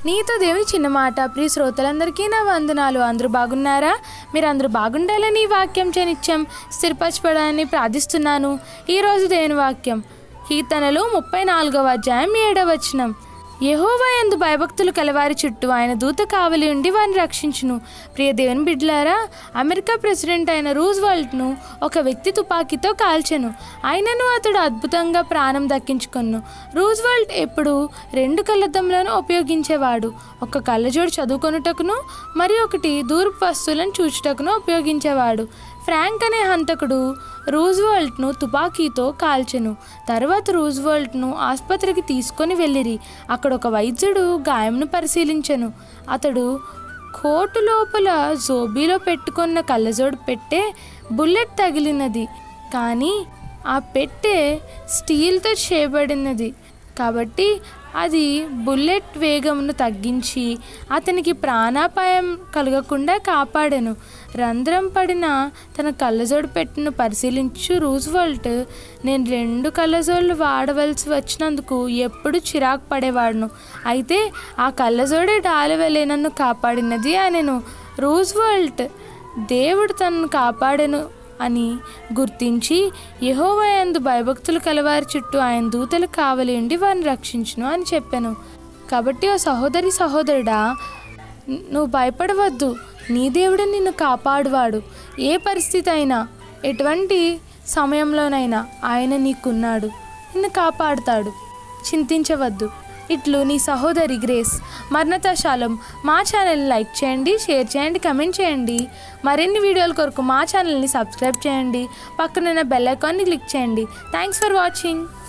నీతో దేవుని చిన్న మాట ప్రియ శ్రోతలందరికీ నా వందనాలు అందరూ బాగున్నారా మీరు అందరూ బాగుండాలని ఈ వాక్యం చేనిత్యం స్థిరపరచబడాలని ప్రార్థిస్తున్నాను ఈరోజు దేవుని వాక్యం కీర్తనలు ముప్పై నాలుగవ అధ్యాయం ఏడవ వచనం యెహోవా యందు భయభక్తులు కలవారి చుట్టూ ఆయన దూత కావలి ఉండి వారిని రక్షించును ప్రియ దేవుని బిడ్డలారా అమెరికా ప్రెసిడెంట్ అయిన రూజ్వెల్ట్ను ఒక వ్యక్తి తుపాకీతో కాల్చెను ఆయనను అతడు అద్భుతంగా ప్రాణం దక్కించుకొను రూజ్వెల్ట్ ఎప్పుడు రెండు కళ్ళద్దంలను ఉపయోగించేవాడు ఒక కళ్ళజోడు చదువుకొనుటకును మరి ఒకటి దూరపు వస్తువులను చూచుటకును ఉపయోగించేవాడు ఫ్రాంక్ అనే హంతకుడు రూజ్వెల్ట్ను తుపాకీతో కాల్చెను తర్వాత రూజ్వెల్ట్ను ఆసుపత్రికి తీసుకొని వెళ్ళిరి అక్కడ ఒక వైద్యుడు గాయంను పరిశీలించెను అతడు కోటు లోపల జోబీలో పెట్టుకున్న కళ్ళజోడు పెట్టే బుల్లెట్ తగిలినది కానీ ఆ పెట్టె స్టీల్తో చేయబడినది కాబట్టి అది బుల్లెట్ వేగమును తగ్గించి అతనికి ప్రాణాపాయం కలగకుండా కాపాడాను రంధ్రం పడిన తన కళ్ళజోడు పెట్టెను పరిశీలించు రూజ్వెల్ట్ నేను రెండు కళ్ళజోళ్ళు వాడవలసి వచ్చినందుకు ఎప్పుడు చిరాకు పడేవాడును అయితే ఆ కళ్ళజోడే డాలి వెళ్ళే నన్ను కాపాడినది అనెను రూజ్వెల్ట్ దేవుడు తనను కాపాడెను అని గుర్తించి యహోవయందు భయభక్తులు కలవారి చుట్టూ ఆయన దూతలు కావలి ఉండి వారిని రక్షించును అని చెప్పాను కాబట్టి ఓ సహోదరి సహోదరుడా నువ్వు భయపడవద్దు నీ దేవుడు నిన్ను కాపాడువాడు ఏ పరిస్థితి అయినా ఎటువంటి సమయంలోనైనా ఆయన నీకున్నాడు నిన్ను కాపాడుతాడు చింతించవద్దు ఇట్లు నీ సహోదరి గ్రేస్ మర్ణతాశాలం మా ఛానల్ని లైక్ చేయండి షేర్ చేయండి కమెంట్ చేయండి మరిన్ని వీడియోల కొరకు మా ఛానల్ని సబ్స్క్రైబ్ చేయండి పక్కనున్న బెల్ ఐకాన్ని క్లిక్ చేయండి థ్యాంక్స్ ఫర్ వాచింగ్